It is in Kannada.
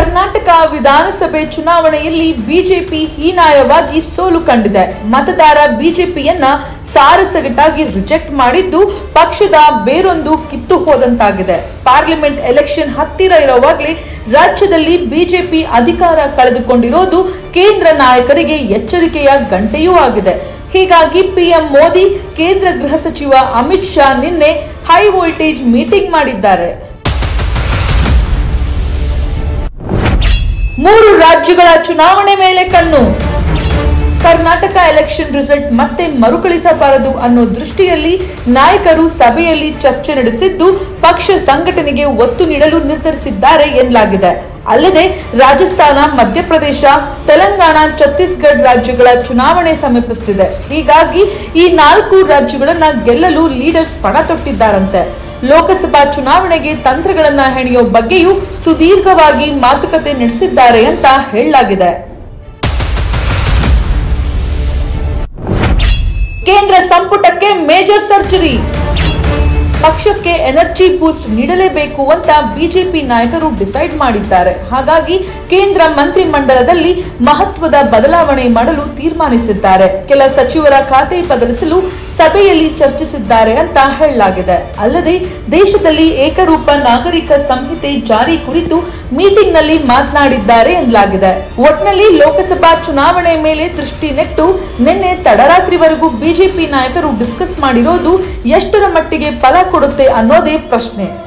ಕರ್ನಾಟಕ ವಿಧಾನಸಭೆ ಚುನಾವಣೆಯಲ್ಲಿ ಬಿಜೆಪಿ ಹೀನಾಯವಾಗಿ ಸೋಲು ಕಂಡಿದೆ ಮತದಾರ ಬಿಜೆಪಿಯನ್ನ ಸಾರಸಗಟಾಗಿ ರಿಜೆಕ್ಟ್ ಮಾಡಿದ್ದು ಪಕ್ಷದ ಬೇರೊಂದು ಕಿತ್ತು ಹೋದಂತಾಗಿದೆ ಪಾರ್ಲಿಮೆಂಟ್ ಎಲೆಕ್ಷನ್ ಹತ್ತಿರ ಇರುವಾಗಲೇ ರಾಜ್ಯದಲ್ಲಿ ಬಿಜೆಪಿ ಅಧಿಕಾರ ಕಳೆದುಕೊಂಡಿರೋದು ಕೇಂದ್ರ ನಾಯಕರಿಗೆ ಎಚ್ಚರಿಕೆಯ ಗಂಟೆಯೂ ಆಗಿದೆ ಹೀಗಾಗಿ ಪಿಎಂ ಮೋದಿ ಕೇಂದ್ರ ಗೃಹ ಸಚಿವ ಅಮಿತ್ ಶಾ ನಿನ್ನೆ ಹೈ ವೋಲ್ಟೇಜ್ ಮೀಟಿಂಗ್ ಮಾಡಿದ್ದಾರೆ ಮೂರು ರಾಜ್ಯಗಳ ಚುನಾವಣೆ ಮೇಲೆ ಕಣ್ಣು ಕರ್ನಾಟಕ ಎಲೆಕ್ಷನ್ ರಿಸಲ್ಟ್ ಮತ್ತೆ ಮರುಕಳಿಸಬಾರದು ಅನ್ನೋ ದೃಷ್ಟಿಯಲ್ಲಿ ನಾಯಕರು ಸಭೆಯಲ್ಲಿ ಚರ್ಚೆ ನಡೆಸಿದ್ದು ಪಕ್ಷ ಸಂಘಟನೆಗೆ ಒತ್ತು ನೀಡಲು ನಿರ್ಧರಿಸಿದ್ದಾರೆ ಎನ್ನಲಾಗಿದೆ ಅಲ್ಲದೆ ರಾಜಸ್ಥಾನ ಮಧ್ಯಪ್ರದೇಶ ತೆಲಂಗಾಣ ಛತ್ತೀಸ್ಗಢ ರಾಜ್ಯಗಳ ಚುನಾವಣೆ ಸಮೀಪಿಸುತ್ತಿದೆ ಹೀಗಾಗಿ ಈ ನಾಲ್ಕು ರಾಜ್ಯಗಳನ್ನ ಗೆಲ್ಲಲು ಲೀಡರ್ಸ್ ಪಣ ತೊಟ್ಟಿದ್ದಾರಂತೆ ಲೋಕಸಭಾ ಚುನಾವಣೆಗೆ ತಂತ್ರಗಳನ್ನ ಹೆಣೆಯೋ ಬಗ್ಗೆಯೂ ಸುದೀರ್ಘವಾಗಿ ಮಾತುಕತೆ ನಡೆಸಿದ್ದಾರೆ ಅಂತ ಹೇಳಲಾಗಿದೆ ಕೇಂದ್ರ ಸಂಪುಟಕ್ಕೆ ಮೇಜರ್ ಸರ್ಜರಿ ಪಕ್ಷಕ್ಕೆ ಎನರ್ಜಿ ಬೂಸ್ಟ್ ನೀಡಲೇಬೇಕು ಅಂತ ಬಿಜೆಪಿ ನಾಯಕರು ಡಿಸೈಡ್ ಮಾಡಿದ್ದಾರೆ ಹಾಗಾಗಿ ಕೇಂದ್ರ ಮಂತ್ರಿ ಮಂಡಲದಲ್ಲಿ ಮಹತ್ವದ ಬದಲಾವಣೆ ಮಾಡಲು ತೀರ್ಮಾನಿಸಿದ್ದಾರೆ ಕೆಲ ಸಚಿವರ ಖಾತೆ ಬದಲಿಸಲು ಸಭೆಯಲ್ಲಿ ಚರ್ಚಿಸಿದ್ದಾರೆ ಅಂತ ಹೇಳಲಾಗಿದೆ ಅಲ್ಲದೆ ದೇಶದಲ್ಲಿ ಏಕರೂಪ ನಾಗರಿಕ ಸಂಹಿತೆ ಜಾರಿ ಕುರಿತು ಮೀಟಿಂಗ್ ನಲ್ಲಿ ಮಾತನಾಡಿದ್ದಾರೆ ಎನ್ನಲಾಗಿದೆ ಒಟ್ನಲ್ಲಿ ಲೋಕಸಭಾ ಚುನಾವಣೆ ಮೇಲೆ ದೃಷ್ಟಿ ನೆಟ್ಟು ನಿನ್ನೆ ತಡರಾತ್ರಿವರೆಗೂ ಬಿಜೆಪಿ ನಾಯಕರು ಡಿಸ್ಕಸ್ ಮಾಡಿರೋದು ಎಷ್ಟರ ಮಟ್ಟಿಗೆ ಫಲ ಕೊಡುತ್ತೆ ಅನ್ನೋದೇ ಪ್ರಶ್ನೆ